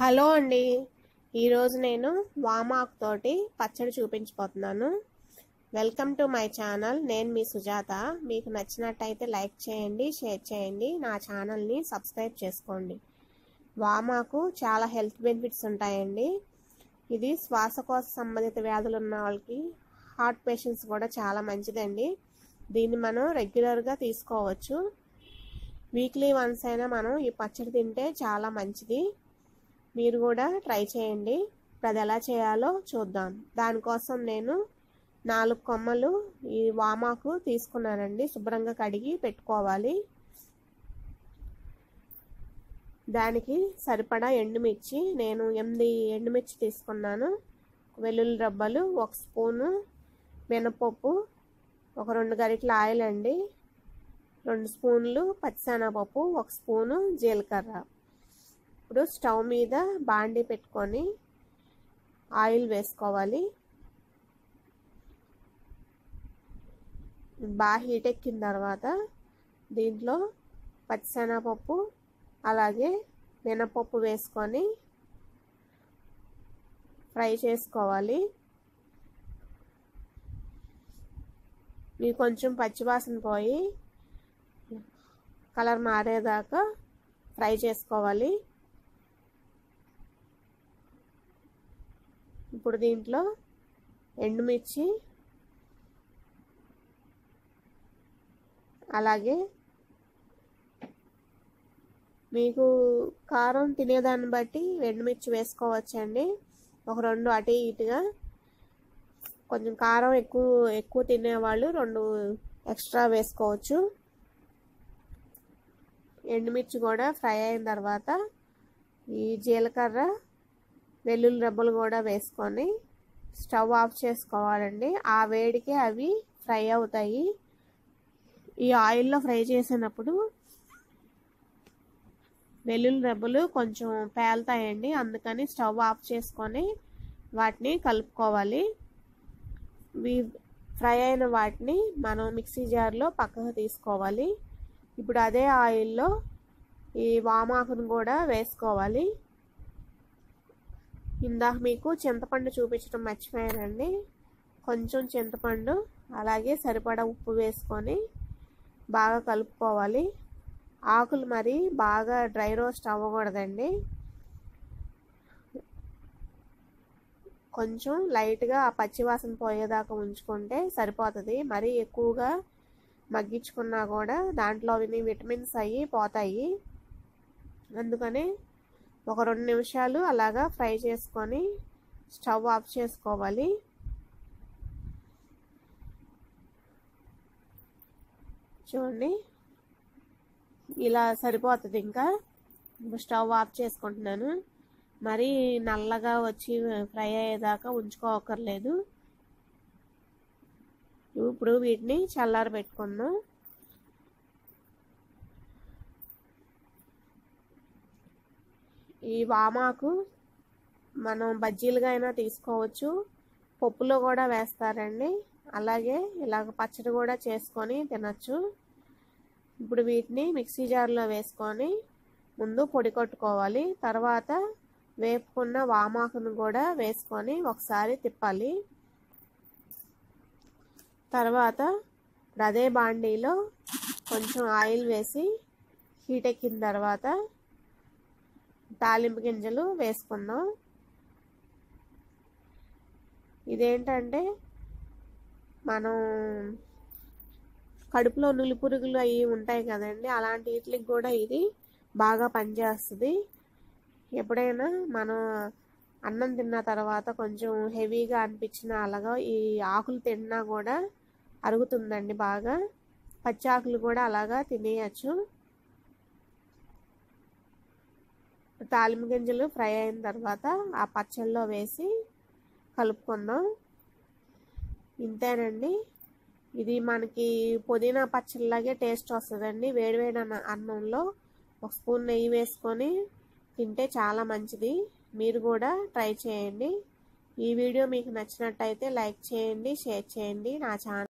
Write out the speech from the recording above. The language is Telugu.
హలో అండి ఈరోజు నేను వామాక్ తోటి పచ్చడి చూపించబోతున్నాను వెల్కమ్ టు మై ఛానల్ నేను మీ సుజాత మీకు నచ్చినట్టయితే లైక్ చేయండి షేర్ చేయండి నా ఛానల్ని సబ్స్క్రైబ్ చేసుకోండి వామాకు చాలా హెల్త్ బెనిఫిట్స్ ఉంటాయండి ఇది శ్వాసకోశ సంబంధిత వ్యాధులు ఉన్న వాళ్ళకి హార్ట్ పేషెంట్స్ కూడా చాలా మంచిదండి దీన్ని మనం రెగ్యులర్గా తీసుకోవచ్చు వీక్లీ వన్స్ అయినా మనం ఈ పచ్చడి తింటే చాలా మంచిది మీరు కూడా ట్రై చేయండి ఇప్పుడు అది ఎలా చేయాలో చూద్దాం దానికోసం నేను నాలుగు కొమ్మలు ఈ వామాకు తీసుకున్నానండి శుభ్రంగా కడిగి పెట్టుకోవాలి దానికి సరిపడా ఎండుమిర్చి నేను ఎనిమిది ఎండుమిర్చి తీసుకున్నాను వెల్లుల్లి రబ్బలు ఒక స్పూను మినపప్పు ఒక రెండు గరిటల ఆయిల్ అండి రెండు స్పూన్లు పచ్చిశనగపప్పు ఒక స్పూను జీలకర్ర ఇప్పుడు స్టవ్ మీద బాండి పెట్టుకొని ఆయిల్ వేసుకోవాలి బాగా హీట్ ఎక్కిన తర్వాత దీంట్లో పచ్చిశనగపప్పు అలాగే మినపప్పు వేసుకొని ఫ్రై చేసుకోవాలి ఇవి కొంచెం పచ్చివాసన పోయి కలర్ మారేదాకా ఫ్రై చేసుకోవాలి ఇప్పుడు దీంట్లో ఎండుమిర్చి అలాగే మీకు కారం తినేదాన్ని బట్టి ఎండుమిర్చి వేసుకోవచ్చండి ఒక రెండు అటు ఇటుగా కొంచెం కారం ఎక్కువ ఎక్కువ తినేవాళ్ళు రెండు ఎక్స్ట్రా వేసుకోవచ్చు ఎండుమిర్చి కూడా ఫ్రై అయిన తర్వాత ఈ జీలకర్ర వెల్లుల్లి రెబ్బలు కూడా వేసుకొని స్టవ్ ఆఫ్ చేసుకోవాలండి ఆ వేడికి అవి ఫ్రై అవుతాయి ఈ ఆయిల్లో ఫ్రై చేసినప్పుడు వెల్లుల్లి రెబ్బలు కొంచెం పేలుతాయండి అందుకని స్టవ్ ఆఫ్ చేసుకొని వాటిని కలుపుకోవాలి ఇవి ఫ్రై అయిన వాటిని మనం మిక్సీ జార్లో పక్కకు తీసుకోవాలి ఇప్పుడు అదే ఆయిల్లో ఈ వామాకును కూడా వేసుకోవాలి ఇందాక మీకు చింతపండు చూపించడం మర్చిపోయానండి కొంచెం చింతపండు అలాగే సరిపడా ఉప్పు వేసుకొని బాగా కలుపుకోవాలి ఆకులు మరి బాగా డ్రై రోస్ట్ అవ్వకూడదండి కొంచెం లైట్గా ఆ పచ్చివాసన పోయేదాకా ఉంచుకుంటే సరిపోతుంది మరీ ఎక్కువగా మగ్గించుకున్నా కూడా దాంట్లో విటమిన్స్ అయ్యి పోతాయి అందుకని ఒక రెండు నిమిషాలు అలాగా ఫ్రై చేసుకొని స్టవ్ ఆఫ్ చేసుకోవాలి చూడండి ఇలా సరిపోతుంది ఇంకా స్టవ్ ఆఫ్ చేసుకుంటున్నాను మరీ నల్లగా వచ్చి ఫ్రై అయ్యేదాకా ఉంచుకోకర్లేదు ఇప్పుడు వీటిని చల్లార పెట్టుకుందాం ఈ వామాకు మనం బజ్జీలుగా అయినా తీసుకోవచ్చు పప్పులో కూడా వేస్తారండి అలాగే ఇలాగ పచ్చడి కూడా చేసుకొని తినచ్చు ఇప్పుడు వీటిని మిక్సీ జార్లో వేసుకొని ముందు పొడి కొట్టుకోవాలి తర్వాత వేపుకున్న వామాకును కూడా వేసుకొని ఒకసారి తిప్పాలి తర్వాత అదే బాండీలో కొంచెం ఆయిల్ వేసి హీట్ ఎక్కిన తర్వాత తాలింపు గింజలు వేసుకుందాం ఇదేంటంటే మనం కడుపులో నులిపురుగులు అవి ఉంటాయి కదండి అలాంటి వీటికి కూడా ఇది బాగా పనిచేస్తుంది ఎప్పుడైనా మనం అన్నం తిన్న తర్వాత కొంచెం హెవీగా అనిపించిన అలాగా ఈ ఆకులు తిన్నా కూడా అరుగుతుందండి బాగా పచ్చి ఆకులు కూడా అలాగా తినేయచ్చు తాలింపు గింజలు ఫ్రై అయిన తర్వాత ఆ పచ్చళ్ళలో వేసి కలుపుకుందాం ఇంతేనండి ఇది మనకి పుదీనా పచ్చళ్ళలాగే టేస్ట్ వస్తుందండి వేడివేడి అన్న అన్నంలో ఒక స్పూన్ నెయ్యి వేసుకొని తింటే చాలా మంచిది మీరు కూడా ట్రై చేయండి ఈ వీడియో మీకు నచ్చినట్టయితే లైక్ చేయండి షేర్ చేయండి నా ఛానల్